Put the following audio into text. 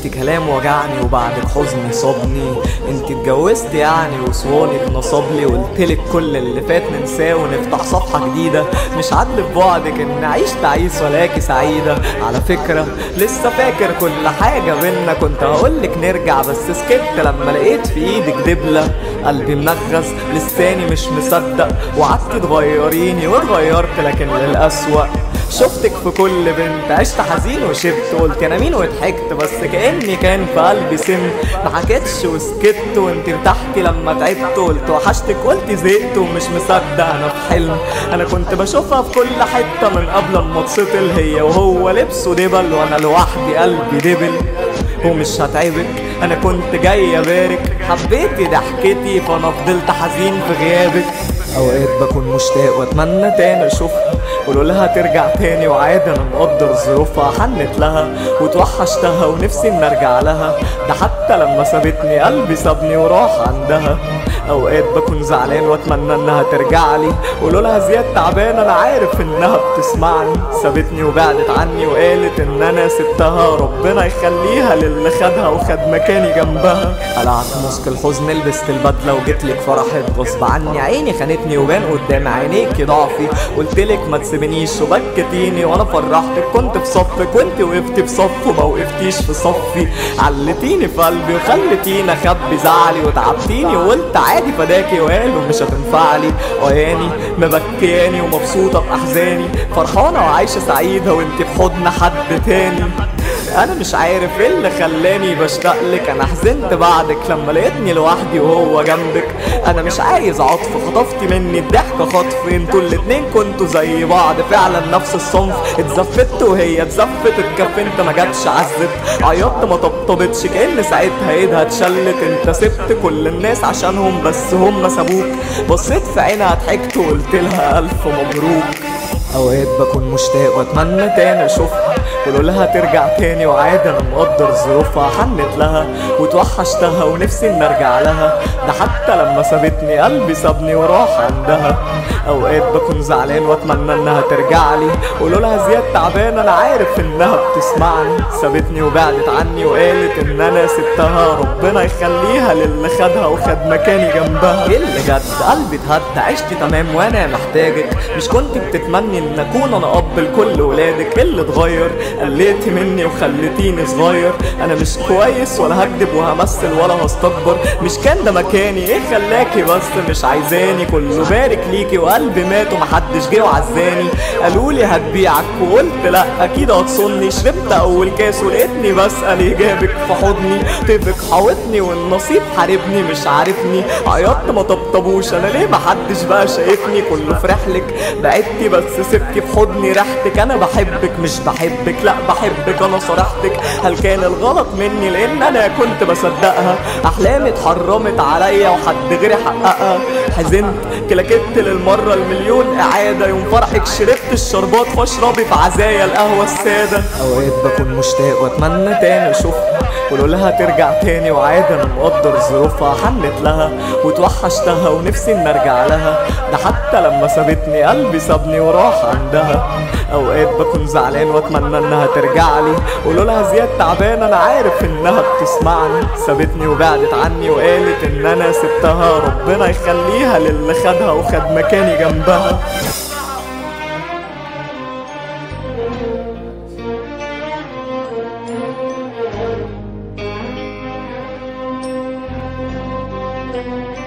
قلت كلام وجعني وبعدك حزني صابني انت اتجوزت يعني وصوانك نصبلي قلتلك كل اللي فات ننساه ونفتح صفحة جديدة مش عدل ببعدك ان اعيش تعيس ولاكي سعيدة على فكرة لسه فاكر كل حاجة بينا كنت هقولك نرجع بس سكت لما لقيت في ايدك دبلة قلبي منغز لساني مش مصدق وقعدت تغيريني واتغيرت لكن للأسوأ شفتك في كل بنت عشت حزين وشبت قلت انا مين وضحكت بس كاني كان في قلبي سم ما حكيتش وسكت وانت ارتحتي لما تعبت قلت وحشتك قلت زهقت ومش مصدق انا في حلم انا كنت بشوفها في كل حته من قبل ما اتسطل هي وهو لبسه دبل وانا لوحدي قلبي دبل ومش هتعبك انا كنت جاي ابارك حبيتي ضحكتي فانا فضلت حزين في غيابك اوقات بكون مشتاق واتمنى تاني اشوفها قولوا لها ترجع تاني وعادي انا مقدر ظروفها حنت لها وتوحشتها ونفسي ان ارجع لها ده حتى لما سابتني قلبي سابني وراح عندها اوقات بكون زعلان واتمنى انها ترجع لي قولوا لها زياد تعبان انا عارف انها بتسمعني سابتني وبعدت عني وقالت ان انا سبتها ربنا يخليها للي خدها وخد مكاني جنبها قلعت مسك الحزن لبست البدله وجيتلك فرحت غصب عني عيني خانتني وبان قدام عينيكي ضعفي قلتلك ما تسيبنيش وبكتيني وانا فرحتك كنت في صفك وانت وقفتي في صف وما وقفتيش في صفي علتيني في قلبي وخلتيني اخبي زعلي وتعبتيني وقلت عادي فداكي وقالوا مش هتنفعلي وياني مبكياني ومبسوطه باحزاني فرحانه وعايشه سعيده وانت في حضن حد تاني انا مش عارف ايه اللي خلاني بشتاقلك انا حزنت بعدك لما لقيتني لوحدي وهو جنبك انا مش عايز عطف خطفتي مني الضحكة خطف انتوا الاتنين كنتوا زي بعض فعلا نفس الصنف اتزفت وهي اتزفت اتكفنت ما جاتش عزت عيطت ما طبطبتش كأن ساعتها ايدها اتشلت انت سبت كل الناس عشانهم بس هم سابوك بصيت في عينها ضحكت وقلت لها الف مبروك اوقات بكون مشتاق واتمنى تاني اشوفها قولوا لها ترجع تاني وعادي انا مقدر ظروفها حنت لها وتوحشتها ونفسي ان ارجع لها ده حتى لما سابتني قلبي سابني وراح عندها اوقات بكون زعلان واتمنى انها ترجع لي قولوا لها زياد تعبان انا عارف انها بتسمعني سابتني وبعدت عني وقالت ان انا سبتها ربنا يخليها للي خدها وخد مكاني جنبها ايه اللي جد قلبي اتهد عشت تمام وانا محتاجك مش كنت بتتمني ان اكون انا اب لكل ولادك إيه اللي اتغير قليتي مني وخليتيني صغير انا مش كويس ولا هكدب وهمثل ولا هستكبر مش كان ده مكاني ايه خلاكي بس مش عايزاني كله بارك ليكي وقلبي مات ومحدش جه وعزاني قالولي هتبيعك وقلت لا اكيد هتصني شربت اول كاس ولقيتني بسال اجابك في حضني طيفك حاوطني والنصيب حاربني مش عارفني عيطت ما طبطبوش انا ليه محدش بقى شايفني كله فرحلك بعدتي بس سبتي في حضني ريحتك انا بحبك مش بحبك لا بحبك انا صرحتك هل كان الغلط مني لان انا كنت بصدقها احلامي اتحرمت عليا وحد غيري حققها حزنت كلاكت للمرة المليون اعادة يوم فرحك شربت الشربات فاشربي في عزايا القهوة السادة اوقات بكون مشتاق واتمنى تاني اشوفها قولوا لها ترجع تاني وعادي انا مقدر ظروفها حنت لها وتوحشتها ونفسي ان ارجع لها ده حتى لما سابتني قلبي سابني وراح عندها اوقات بكون زعلان واتمنى انها ترجع لي قولوا لها زياد تعبان انا عارف انها بتسمعني سابتني وبعدت عني وقالت ان انا سبتها ربنا يخليها للي خدها وخد مكاني جنبها Thank you.